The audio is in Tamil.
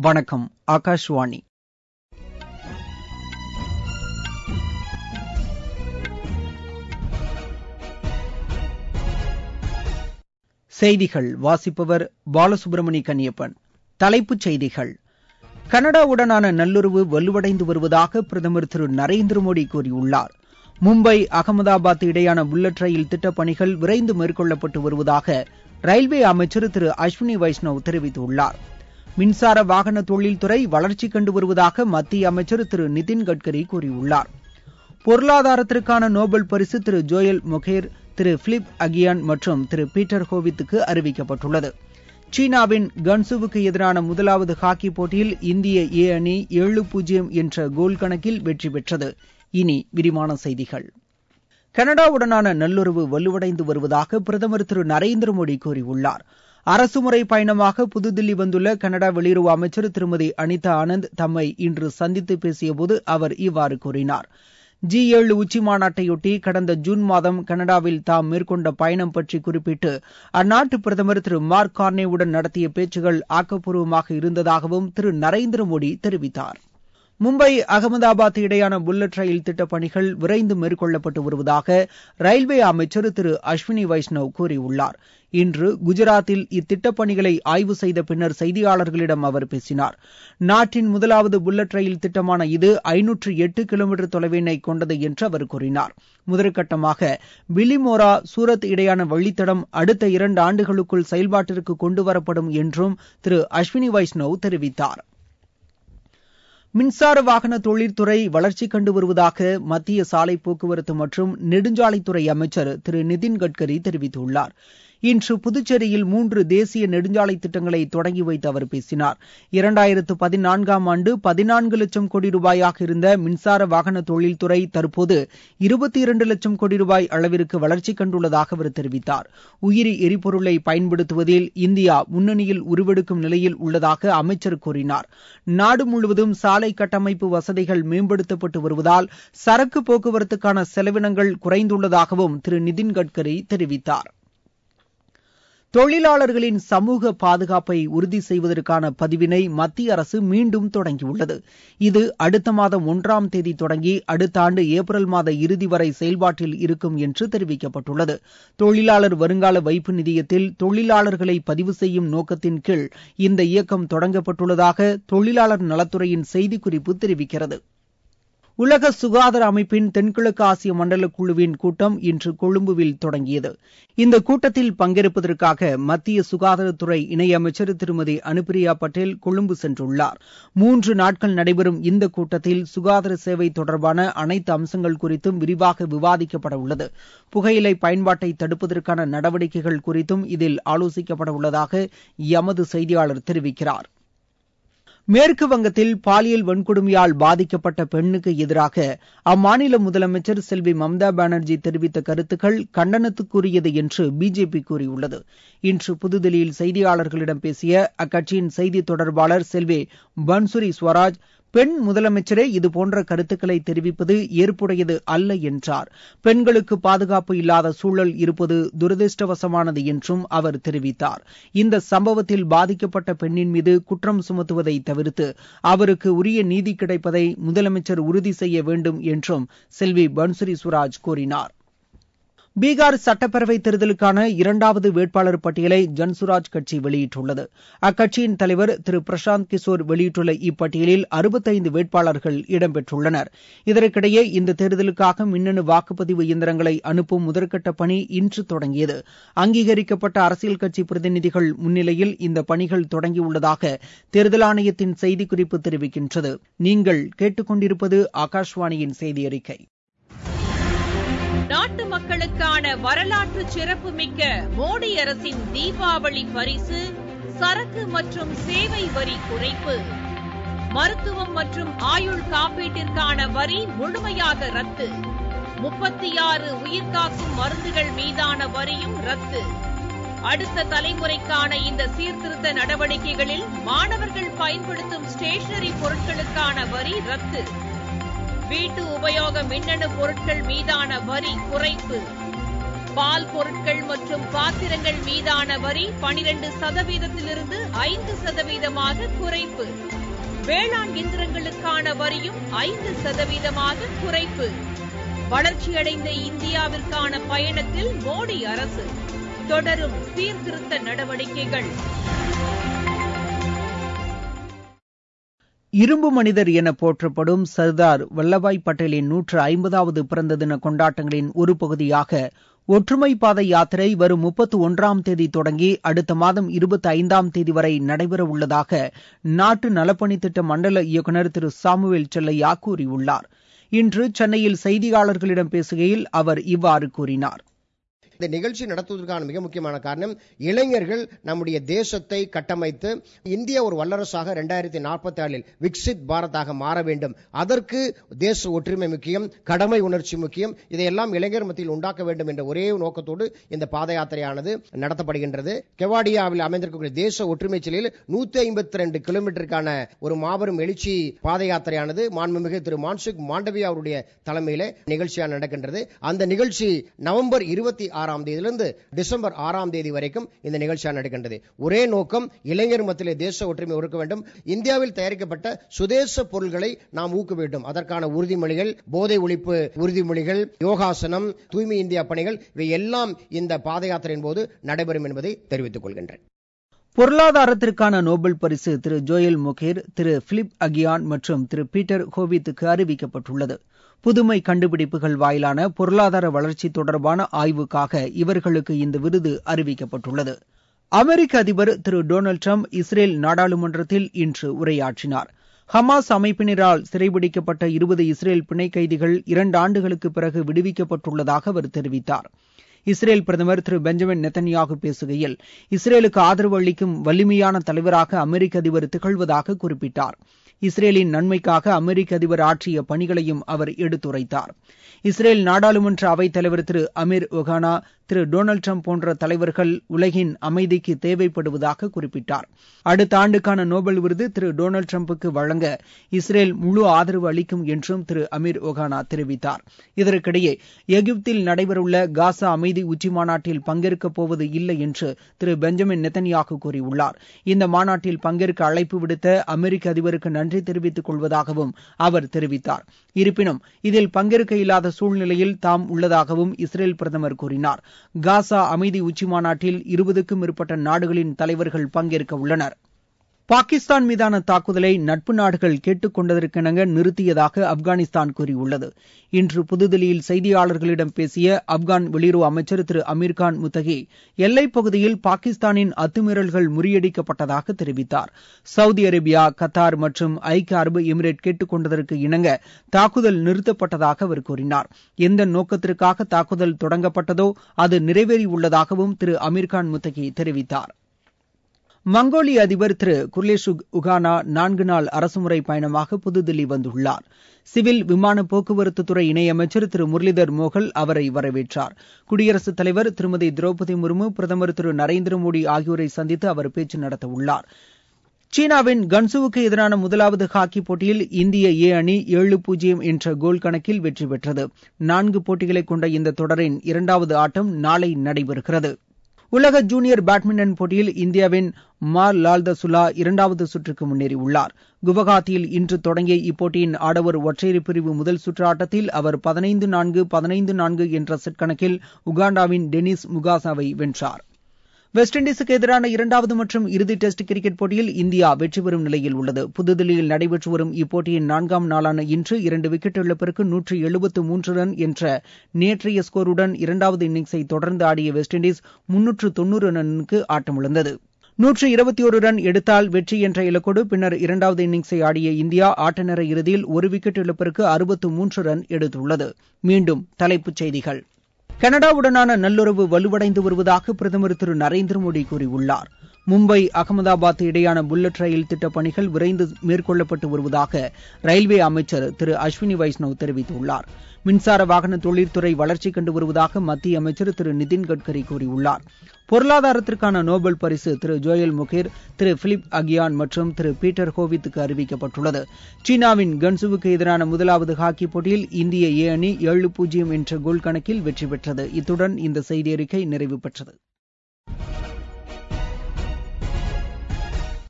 வணக்கம் ஆகாஷ்வாணி செய்திகள் வாசிப்பவர் பாலசுப்ரமணி கன்னியப்பன் தலைப்புச் செய்திகள் கனடாவுடனான நல்லுறவு வலுவடைந்து வருவதாக பிரதமர் திரு நரேந்திர மோடி கூறியுள்ளார் மும்பை அகமதாபாத் இடையான புல்லட் ரயில் திட்டப் பணிகள் விரைந்து மேற்கொள்ளப்பட்டு வருவதாக ரயில்வே அமைச்சர் திரு அஸ்வினி வைஷ்ணவ் தெரிவித்துள்ளார் மின்சார வாகன தொழில்துறை வளர்ச்சி கண்டு வருவதாக மத்திய அமைச்சர் திரு நிதின் கட்கரி கூறியுள்ளார் பொருளாதாரத்திற்கான நோபல் பரிசு Thiru Joel Mokyr Thiru Philippe Aghion மற்றும் திரு பீட்டர் ஹோவித்துக்கு அறிவிக்கப்பட்டுள்ளது சீனாவின் கன்சுவுக்கு எதிரான முதலாவது ஹாக்கி போட்டியில் இந்திய ஏ அணி ஏழு பூஜ்ஜியம் என்ற கோல் கணக்கில் வெற்றி பெற்றது இனி விரிவான செய்திகள் கனடாவுடனான நல்லுறவு வலுவடைந்து வருவதாக பிரதமர் திரு நரேந்திர மோடி கூறியுள்ளார் அரசுமுறை பயணமாக புதுதில்லி வந்துள்ள கனடா வெளியுறவு அமைச்சர் திருமதி அனிதா ஆனந்த் தம்மை இன்று சந்தித்து பேசியபோது அவர் இவ்வாறு கூறினார் ஜி ஏழு உச்சி மாநாட்டையொட்டி கடந்த ஜூன் மாதம் கனடாவில் தாம் மேற்கொண்ட பயணம் பற்றி குறிப்பிட்டு அந்நாட்டு பிரதமர் திரு மார்க் கார்னேவுடன் நடத்திய பேச்சுகள் ஆக்கப்பூர்வமாக இருந்ததாகவும் திரு நரேந்திர மோடி தெரிவித்தார் மும்பை அகமதாபாத் இடையான புல்லட் ரயில் திட்டப் பணிகள் விரைந்து மேற்கொள்ளப்பட்டு வருவதாக ரயில்வே அமைச்சர் திரு அஸ்வினி வைஷ்ணவ் கூறியுள்ளார் இன்று குஜராத்தில் இத்திட்டப் பணிகளை ஆய்வு செய்த பின்னர் செய்தியாளர்களிடம் அவர் பேசினார் நாட்டின் முதலாவது புல்லட் ரயில் திட்டமான இது ஐநூற்று எட்டு கிலோமீட்டர் தொலைவினை கொண்டது என்று அவர் கூறினார் முதற்கட்டமாக பிலிமோரா சூரத் இடையான வழித்தடம் அடுத்த இரண்டு ஆண்டுகளுக்குள் செயல்பாட்டிற்கு கொண்டுவரப்படும் என்றும் திரு அஸ்வினி வைஷ்ணவ் தெரிவித்தார் மின்சார வாகன தொழில்துறை வளர்ச்சி கண்டு வருவதாக மத்திய சாலை போக்குவரத்து மற்றும் நெடுஞ்சாலைத்துறை அமைச்சர் திரு நிதின் கட்கரி தெரிவித்துள்ளார் இன்று புதுச்சேரியில் மூன்று தேசிய நெடுஞ்சாலை திட்டங்களை தொடங்கி வைத்து அவர் பேசினார் இரண்டாயிரத்து பதினான்காம் ஆண்டு பதினான்கு லட்சம் கோடி ரூபாயாக இருந்த மின்சார வாகன தொழில்துறை தற்போது இருபத்தி இரண்டு லட்சம் கோடி ரூபாய் அளவிற்கு வளர்ச்சி கண்டுள்ளதாக அவர் தெரிவித்தார் உயிரி எரிபொருளை பயன்படுத்துவதில் இந்தியா முன்னணியில் உருவெடுக்கும் நிலையில் உள்ளதாக அமைச்சர் கூறினார் நாடு முழுவதும் சாலை கட்டமைப்பு வசதிகள் மேம்படுத்தப்பட்டு வருவதால் சரக்கு போக்குவரத்துக்கான செலவினங்கள் குறைந்துள்ளதாகவும் திரு நிதின் கட்கரி தெரிவித்தார் தொழிலாளர்களின் சமூக பாதுகாப்பை உறுதி செய்வதற்கான பதிவினை மத்திய அரசு மீண்டும் தொடங்கியுள்ளது இது அடுத்த மாதம் ஒன்றாம் தேதி தொடங்கி அடுத்த ஆண்டு ஏப்ரல் மாத இறுதி வரை செயல்பாட்டில் இருக்கும் என்று தெரிவிக்கப்பட்டுள்ளது தொழிலாளர் வருங்கால வைப்பு நிதியத்தில் தொழிலாளர்களை பதிவு செய்யும் நோக்கத்தின் கீழ் இந்த இயக்கம் தொடங்கப்பட்டுள்ளதாக தொழிலாளர் நலத்துறையின் செய்திக்குறிப்பு தெரிவிக்கிறது உலக சுகாதார அமைப்பின் தென்கிழக்கு ஆசிய மண்டல குழுவின் கூட்டம் இன்று கொழும்புவில் தொடங்கியது இந்த கூட்டத்தில் பங்கேற்பதற்காக மத்திய சுகாதாரத்துறை இணையமைச்சர் திருமதி அனுப்பிரியா பட்டேல் கொழும்பு சென்றுள்ளார் மூன்று நாட்கள் நடைபெறும் இந்த கூட்டத்தில் சுகாதார சேவை தொடர்பான அனைத்து அம்சங்கள் குறித்தும் விரிவாக விவாதிக்கப்பட உள்ளது புகையிலை பயன்பாட்டை தடுப்பதற்கான நடவடிக்கைகள் குறித்தும் இதில் ஆலோசிக்கப்பட உள்ளதாக எமது செய்தியாளர் தெரிவிக்கிறார் மேற்கு வங்கத்தில் பாலியல் வன்கொடுமையால் பாதிக்கப்பட்ட பெண்ணுக்கு எதிராக அம்மாநில முதலமைச்சர் செல்வி மம்தா பானர்ஜி தெரிவித்த கருத்துக்கள் கண்டனத்துக்குரியது என்று பிஜேபி கூறியுள்ளது இன்று புதுதில்லியில் செய்தியாளர்களிடம் பேசிய அக்கட்சியின் செய்தி தொடர்பாளர் செல்வி பன்சுரி ஸ்வராஜ் பெண் முதலமைச்சரே இதுபோன்ற கருத்துக்களை தெரிவிப்பது ஏற்புடையது அல்ல என்றார் பெண்களுக்கு பாதுகாப்பு இல்லாத சூழல் இருப்பது துரதிருஷ்டவசமானது என்றும் அவர் தெரிவித்தார் இந்த சம்பவத்தில் பாதிக்கப்பட்ட பெண்ணின் மீது குற்றம் சுமத்துவதை தவிர்த்து அவருக்கு உரிய நீதி கிடைப்பதை முதலமைச்சர் உறுதி செய்ய வேண்டும் என்றும் செல்வி பன்சுரி சுவராஜ் கூறினார் பீகார் சட்டப்பேரவை தேர்தலுக்கான இரண்டாவது வேட்பாளர் பட்டியலை ஜன்சுராஜ் கட்சி வெளியிட்டுள்ளது அக்கட்சியின் தலைவர் திரு பிரசாந்த் கிஷோர் வெளியிட்டுள்ள இப்பட்டியலில் அறுபத்தைந்து வேட்பாளர்கள் இடம்பெற்றுள்ளனர் இதற்கிடையே இந்த தேர்தலுக்காக மின்னணு வாக்குப்பதிவு இயந்திரங்களை அனுப்பும் முதற்கட்ட பணி இன்று தொடங்கியது அங்கீகரிக்கப்பட்ட அரசியல் கட்சி பிரதிநிதிகள் முன்னிலையில் இந்த பணிகள் தொடங்கியுள்ளதாக தேர்தல் ஆணையத்தின் செய்திக்குறிப்பு தெரிவிக்கின்றது நீங்கள் கேட்டுக்கொண்டிருப்பது ஆகாஷ்வாணியின் செய்தி அறிக்கை நாட்டு மக்களுக்கான வரலாற்று சிறப்புமிக்க மோடி அரசின் தீபாவளி பரிசு சரக்கு மற்றும் சேவை வரி குறைப்பு மருத்துவம் மற்றும் ஆயுள் காப்பீட்டிற்கான வரி முழுமையாக ரத்து முப்பத்தி ஆறு உயிர்காக்கும் மருந்துகள் மீதான வரியும் ரத்து அடுத்த தலைமுறைக்கான இந்த சீர்திருத்த நடவடிக்கைகளில் மாணவர்கள் பயன்படுத்தும் ஸ்டேஷனரி பொருட்களுக்கான வரி ரத்து வீட்டு உபயோக மின்னணு பொருட்கள் மீதான வரி குறைப்பு பால் பொருட்கள் மற்றும் பாத்திரங்கள் மீதான வரி பனிரெண்டு சதவீதத்திலிருந்து ஐந்து சதவீதமாக குறைப்பு வேளாண் இயந்திரங்களுக்கான வரியும் ஐந்து சதவீதமாக குறைப்பு வளர்ச்சியடைந்த இந்தியாவிற்கான பயணத்தில் மோடி அரசு தொடரும் சீர்திருத்த நடவடிக்கைகள் இரும்பு மனிதர் என போற்றப்படும் சர்தார் வல்லபாய் பட்டேலின் நூற்று ஐம்பதாவது பிறந்த தின கொண்டாட்டங்களின் ஒரு பகுதியாக ஒற்றுமை பாதை யாத்திரை வரும் முப்பத்து ஒன்றாம் தேதி தொடங்கி அடுத்த மாதம் இருபத்தி ஐந்தாம் தேதி வரை நடைபெறவுள்ளதாக நாட்டு நலப்பணித்திட்ட மண்டல இயக்குநர் திரு சாமுவேல் செல்லையா கூறியுள்ளார் இன்று சென்னையில் செய்தியாளர்களிடம் பேசுகையில் அவர் இவ்வாறு கூறினார் இந்த நிகழ்ச்சி நடத்துவதற்கான மிக முக்கியமான காரணம் இளைஞர்கள் நம்முடைய தேசத்தை கட்டமைத்து இந்தியா ஒரு வல்லரசாக இரண்டாயிரத்தி நாற்பத்தி ஏழில் விக்சித் பாரதாக மாற வேண்டும் அதற்கு தேச ஒற்றுமை முக்கியம் கடமை உணர்ச்சி முக்கியம் இதையெல்லாம் இளைஞர் மத்தியில் உண்டாக்க வேண்டும் என்ற ஒரே நோக்கத்தோடு இந்த பாத யாத்திரையானது நடத்தப்படுகின்றது கெவாடியாவில் அமைந்திருக்கக்கூடிய தேச ஒற்றுமை சிலையில் நூத்தி ஐம்பத்தி ரெண்டு கிலோமீட்டருக்கான ஒரு மாபெரும் எழுச்சி பாத யாத்திரையானது மாண்புமிகு திரு மான்சுக் மாண்டவியா அவருடைய தலைமையில நிகழ்ச்சியாக நடக்கின்றது அந்த நிகழ்ச்சி நவம்பர் இருபத்தி ஆறாம் தேதியிலிருந்து டிசம்பர் ஆறாம் தேதி வரைக்கும் இந்த நிகழ்ச்சியாக நடக்கின்றது ஒரே நோக்கம் இளைஞர் மத்தியிலே தேச ஒற்றுமை ஒடுக்க வேண்டும் இந்தியாவில் தயாரிக்கப்பட்ட சுதேச பொருள்களை நாம் ஊக்க வேண்டும் அதற்கான உறுதிமொழிகள் போதை ஒழிப்பு உறுதிமொழிகள் யோகாசனம் தூய்மை இந்தியா பணிகள் இவை எல்லாம் இந்த பாத யாத்திரையின் போது நடைபெறும் என்பதை தெரிவித்துக் கொள்கின்றேன் பொருளாதாரத்திற்கான நோபல் பரிசு Thiru Joel Mokyr Thiru Philippe Aghion மற்றும் திரு பீட்டர் ஹோவித்துக்கு அறிவிக்கப்பட்டுள்ளது புதுமை கண்டுபிடிப்புகள் வாயிலான பொருளாதார வளர்ச்சி தொடர்பான ஆய்வுக்காக இவர்களுக்கு இந்த விருது அறிவிக்கப்பட்டுள்ளது அமெரிக்க அதிபர் திரு டொனால்டு டிரம்ப் இஸ்ரேல் நாடாளுமன்றத்தில் இன்று உரையாற்றினார் ஹமாஸ் அமைப்பினரால் சிறைபிடிக்கப்பட்ட இருபது இஸ்ரேல் பிணை கைதிகள் இரண்டு ஆண்டுகளுக்கு பிறகு விடுவிக்கப்பட்டுள்ளதாக அவர் தெரிவித்தார் இஸ்ரேல் பிரதமர் திரு பெஞ்சமின் நெத்தன்யாகு பேசுகையில் இஸ்ரேலுக்கு ஆதரவு அளிக்கும் வலிமையான தலைவராக அமெரிக்க அதிபர் திகழ்வதாக குறிப்பிட்டார் இஸ்ரேலின் நன்மைக்காக அமெரிக்க அதிபர் ஆற்றிய பணிகளையும் அவர் எடுத்துரைத்தார் இஸ்ரேல் நாடாளுமன்ற அவைத் தலைவர் Thiru Amir Ohana Thiru Donald Trump போன்ற தலைவர்கள் உலகின் அமைதிக்கு தேவைப்படுவதாக குறிப்பிட்டார் அடுத்த ஆண்டுக்கான நோபல் விருது திரு டொனால்டு டிரம்புக்கு வழங்க இஸ்ரேல் முழு ஆதரவு அளிக்கும் என்றும் திரு அமீர் ஒகானா தெரிவித்தார் இதற்கிடையே எகிப்தில் நடைபெறவுள்ள காசா அமைதி உச்சி மாநாட்டில் பங்கேற்கப் போவது இல்லை என்று திரு பெஞ்சமின் நெத்தன்யாகு கூறியுள்ளார் இந்த மாநாட்டில் பங்கேற்க அழைப்பு விடுத்த அமெரிக்க அதிபருக்கு நன்றி தெரிவித்துக் கொள்வதாகவும் அவர் தெரிவித்தார் இருப்பினும் இதில் பங்கேற்க இல்லாத சூழ்நிலையில் தாம் உள்ளதாகவும் இஸ்ரேல் பிரதமர் கூறினார் காசா அமைதி உச்சி மாநாட்டில் இருபதுக்கும் மேற்பட்ட நாடுகளின் தலைவர்கள் பங்கேற்க உள்ளனர் பாகிஸ்தான் மீதான தாக்குதலை நட்பு நாடுகள் கேட்டுக் கொண்டதற்கிணங்க நிறுத்தியதாக ஆப்கானிஸ்தான் கூறியுள்ளது இன்று புதுதில்லியில் செய்தியாளர்களிடம் பேசிய ஆப்கான் வெளியுறவு அமைச்சர் திரு அமீர்கான் முத்தகி எல்லைப் பகுதியில் பாகிஸ்தானின் அத்துமீறல்கள் முறியடிக்கப்பட்டதாக தெரிவித்தார் சவுதி அரேபியா கத்தார் மற்றும் ஐக்கிய அரபு எமிரேட் கேட்டுக் கொண்டதற்கு இணங்க தாக்குதல் நிறுத்தப்பட்டதாக அவர் கூறினார் எந்த நோக்கத்திற்காக தாக்குதல் தொடங்கப்பட்டதோ அது நிறைவேறியுள்ளதாகவும் திரு அமீர்கான் முத்தகி தெரிவித்தார் மங்கோலிய அதிபர் திரு குர்லேஷுக் உகானா நான்கு நாள் அரசுமுறை பயணமாக புதுதில்லி வந்துள்ளார் சிவில் விமான போக்குவரத்து துறை இணையமைச்சர் திரு முரளிதர் மோகல் அவரை வரவேற்றார் குடியரசுத் தலைவர் திருமதி திரௌபதி முர்மு பிரதமர் திரு நரேந்திர மோடி ஆகியோரை சந்தித்து அவர் பேச்சு நடத்தவுள்ளார் சீனாவின் கன்சுவுக்கு எதிரான முதலாவது ஹாக்கி போட்டியில் இந்திய ஏ அணி ஏழு பூஜ்ஜியம் என்ற கோல் கணக்கில் வெற்றி பெற்றது நான்கு போட்டிகளை கொண்ட இந்த தொடரின் இரண்டாவது ஆட்டம் நாளை நடைபெறுகிறது உலக ஜூனியர் பேட்மிண்டன் போட்டியில் இந்தியாவின் மார் லால்தசுலா இரண்டாவது சுற்றுக்கு முன்னேறியுள்ளார் குவஹாத்தியில் இன்று தொடங்கிய இப்போட்டியின் ஆடவர் ஒற்றையர் பிரிவு முதல் சுற்று ஆட்டத்தில் அவர் பதினைந்து நான்கு பதினைந்து நான்கு என்ற செட் கணக்கில் உகாண்டாவின் டெனிஸ் முகாசாவை வென்றார் வெஸ்ட் இண்டீஸுக்கு எதிரான இரண்டாவது மற்றும் இறுதி டெஸ்ட் கிரிக்கெட் போட்டியில் இந்தியா வெற்றி பெறும் நிலையில் உள்ளது புதுதில்லியில் நடைபெற்று வரும் இப்போட்டியின் நான்காம் நாளான இன்று இரண்டு விக்கெட் இழப்பிற்கு நூற்று எழுபத்து மூன்று ரன் என்ற நேற்றைய ஸ்கோருடன் இரண்டாவது இன்னிங்ஸை தொடர்ந்து ஆடிய வெஸ்ட் இண்டீஸ் முன்னூற்று தொன்னூறு ரன்னுக்கு ஆட்டமிழந்தது நூற்று இருபத்தி ஒரு ரன் எடுத்தால் வெற்றி என்ற இலக்கோடு பின்னர் இரண்டாவது இன்னிங்ஸை ஆடிய இந்தியா ஆட்டநேர இறுதியில் ஒரு விக்கெட் இழப்பிற்கு அறுபத்து மூன்று ரன் எடுத்துள்ளது மீண்டும் தலைப்புச் செய்திகள் கனடாவுடனான நல்லுறவு வலுவடைந்து வருவதாக பிரதமர் திரு நரேந்திர மோடி கூறியுள்ளார் மும்பை அகமதாபாத் இடையான புல்லட் ரயில் திட்டப் பணிகள் விரைந்து மேற்கொள்ளப்பட்டு வருவதாக ரயில்வே அமைச்சர் திரு அஸ்வினி வைஷ்ணவ் தெரிவித்துள்ளார் மின்சார வாகன தொழில்துறை வளர்ச்சி கண்டு வருவதாக மத்திய அமைச்சர் திரு நிதின் கட்கரி கூறியுள்ளார் பொருளாதாரத்திற்கான நோபல் பரிசு Thiru Joel Mokyr Thiru Philippe Aghion மற்றும் திரு பீட்டர் ஹோவித்துக்கு அறிவிக்கப்பட்டுள்ளது சீனாவின் கன்சுவுக்கு எதிரான முதலாவது ஹாக்கி போட்டியில் இந்திய ஏ அணி ஏழு பூஜ்ஜியம் என்ற கோல் கணக்கில் வெற்றி பெற்றது இத்துடன் இந்த செய்தி அறிக்கை நிறைவு பெற்றது